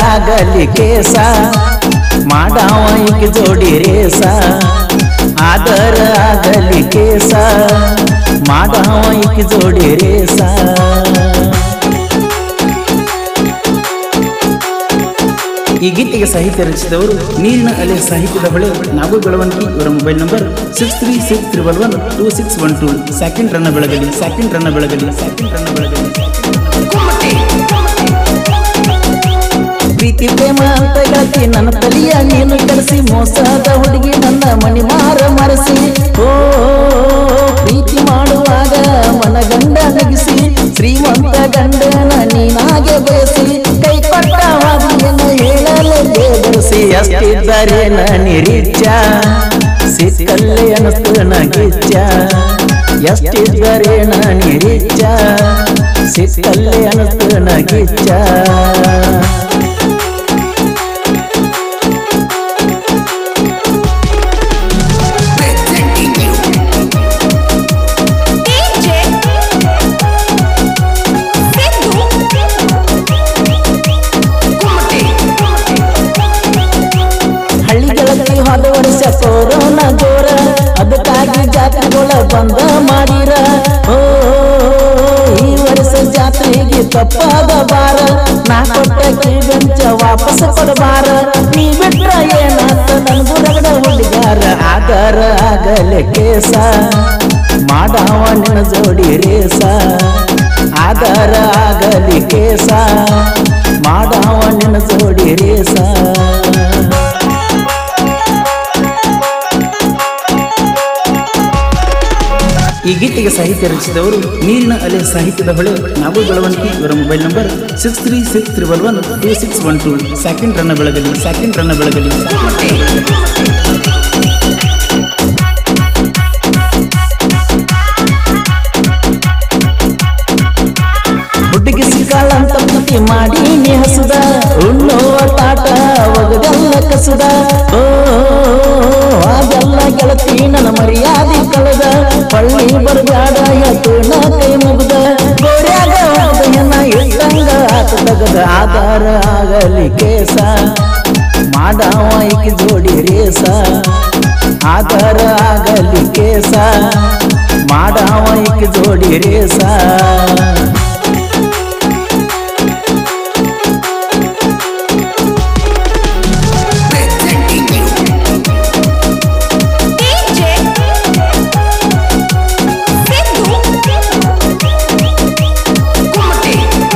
ಆಗಲಿ ಕೇಸ ಮಾಡಾವ ಈಗ ಜೋಡಿ ರೇಸ ಆದರ ಆಗಲಿ ಕೇಸ ಮಾಡಾವ ಈಗ ಜೋಡಿ ರೇಸ ಈ ಗೀತೆಗೆ ಸಾಹಿತ್ಯ ರಚಿಸಿದವರು ನೀರಿನ ಅಲೆ ಸಾಹಿತ್ಯದ ಬಳೆ ನಾಗು ಬೆಳವಣಿಗೆ ಇವರ mobile number six three six triple one two six one two second ರನ್ನ ಬೆಳಗಲಿ ಸೆಕೆಂಡ್ ರನ್ನ ಬೆಳಗಲಿ ಸೆಕೆಂಡ್ ರನ್ನ ಬೆಳಗಲಿ ಪ್ರೀತಿ ಪ್ರೇಮ ಅಂತ ಗೆಳತಿ ನನ್ನ ತಲಿಯ ನೀನು ಕರೆಸಿ ಮೋಸದ ಹುಡುಗಿ ನನ್ನ ಮಣಿ ಮಾರ ಮರೆಸಿ ಓ ಪ್ರೀತಿ ಮಾಡುವಾಗ ಮನಗಂಡ ನಗಿಸಿ ಶ್ರೀಮಂತ ಗಂಡನ ನೀನಾಗೆ ಬಯಸಿ ಕೈ ಕೊಟ್ಟವಾದಿಯನ್ನು ಹೇಳಲು ಬೇದರಿಸಿ ಅಷ್ಟಿದ್ದರೆ ನಿರೀಚ ಸಿಕ್ಕಲ್ಲೇ ಅನಸ್ತು ನಗಿಚ್ಚ ಎಷ್ಟಿದ್ದರೆ ನಿರೀಚ ಸಿಕ್ಕಲ್ಲೇ ಅನಸ್ತು ನಗಿಚ್ಚ presenting you DJ Sidhu Kumate ಹಳ್ಳಿ ಗೆಳತಿ ಹೋದ ವರ್ಷ ಕೊರೋನಾ ಜೋರ ಅದಕ್ಕಾಗಿ ಜಾತ್ರೆಗಳ ಬಂದ ಮಾಡಿರ ಓ ಈ ವರ್ಷ ಜಾತ್ರೆಗೆ ತಪ್ಪಾದ ಬಾರ ನಾ ಕೊಟ್ಟ ಕಿವಿಂಚ ವಾಪಸ್ ಕೊಡಬಾರ ನೀ ಬಿಟ್ರ ಏನಾತ ನನ್ಗೂ ರಗಡ ಹುಡುಗಾರ ಆದರ ಆಗಲೆ ಕೇಸ ಮಾಡಾವ ನಿನ್ನ ಜೋಡಿ ರೇಸ ಆದರ ಆಗಲಿ ಕೇಸ ಮಾಡಾವ ನಿನ್ನ ಜೋಡಿ ರೇಸ ಈ ಗೀತೆಗೆ ಸಾಹಿತ್ಯ ರಚಿಸಿದವರು ನೀರಿನ ಅಲೆ ಸಾಹಿತ್ಯದ ಹೊಳೆ ನಾಗು ಬೆಳವಣಿಗೆ ಇವರ mobile number six three six triple one two six one two second ರನ್ನ ಬೆಳಗಲಿ ಸೆಕೆಂಡ್ ರನ್ನ ಬೆಳಗಲಿ ಹುಡುಗಿ ಸಿಕ್ಕಾಳಂತ ಪ್ರೀತಿ ಮಾಡಿ ನೀ ಹಸುದ ಉಣ್ಣುವ ತಾಟ ಒಗದೆಲ್ಲ ಕಸುದ ಓ ಅದೆಲ್ಲ ಗೆಳತಿ ನನ್ನ ಮರ್ಯಾದೆ ಕಳೆದ ಪಳ್ಳಿ ಬರಬ್ಯಾಡ ಎತ್ತು ನಾ ಕೈ ಮುಗ್ದ ಗೋರ್ಯಾಗ ಹೃದಯನ ಇಟ್ಟಂಗ ಆತ ತಗದ ಆಧಾರ ಆಗಲಿ ಕೇಸ ಮಾಡಾವ ಈಕಿ ಜೋಡಿ ರೇಸ ಆಧಾರ ಆಗಲಿ ಕೇಸ ಮಾಡಾವ ಈಕಿ ಜೋಡಿ ರೇಸ presenting you DJ Sidhu Kumate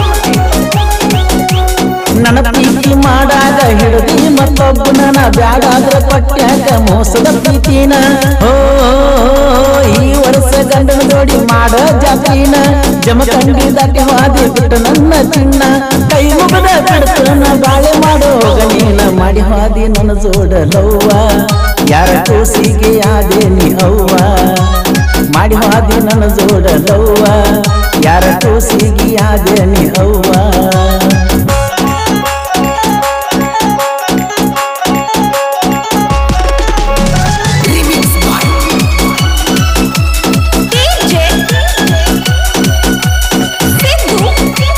ನನ್ನ ಪ್ರೀತಿ ಮಾಡಾಗ ಹಿಡಿದಿ ಮತ್ತೊಬ್ಬನ ಬ್ಯಾಡಾದ್ರ ಪಟ್ಯಾಗ ಮೋಸದ ಪ್ರೀತಿನ ಓ ಈ ವರ್ಷ ಗಂಡನ ಜೋಡಿ ಮಾಡ ಜಾತ್ರಿನ ಜಮಖಂಡಿ ದಾಟಿ ಹಾದಿ ಬಿಟ್ಟು ನನ್ನ ಚಿನ್ನ ಕೈ ಮುಗದ ಬಿಡ್ತನ ಬಾಳೆ ಮಾಡೋ ನೀನ ಮಾಡಿ ಹಾದಿ ನನ್ನ ಜೋಡಲವ್ವ ಯಾರ ಕೂಸಿಗೆ ಆದೆ ನೀ ಅವ್ವ ಮಾಡಿ ಹಾದಿ ನನ್ನ ಜೋಡಲವ್ವ ಯಾರ ಕೂಸಿಗೆ ಆದೆ ನೀ ಅವ್ವ Remix by DJ Sidhu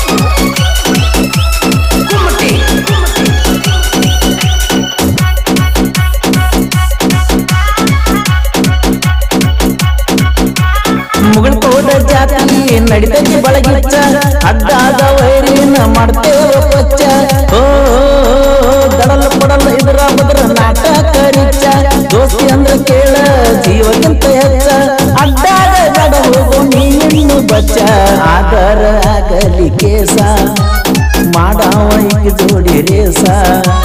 Kumate ಮುಗಳಕೋಟ ಜಾತಿ ನಡಿತೈತಿ ಬಳಗಿಚ್ಚ ಅಡ್ಡಾದ ವೈರಿನ ಮಾಡ್ತೇವ ಪಚ್ಚ ಓ ದಡಲ ಪಡಲ ಇದ್ರ ಬದ್ರ ನಾಟಕ ರಿಚ್ಚ ದೋಸ್ತಿ ಅಂದ್ರ ಕೇಳ ಜೀವಕ್ಕಿಂತ ಹೆಚ್ಚ ಅಡ್ಡಾದ ಗಡ ಹೋಗು ನೀನು ಬಚ್ಚ ಆದರ ಆಗಲಿ ಕೇಸ ಮಾಡಾವ ಈಗ ಜೋಡಿ ರೇಸ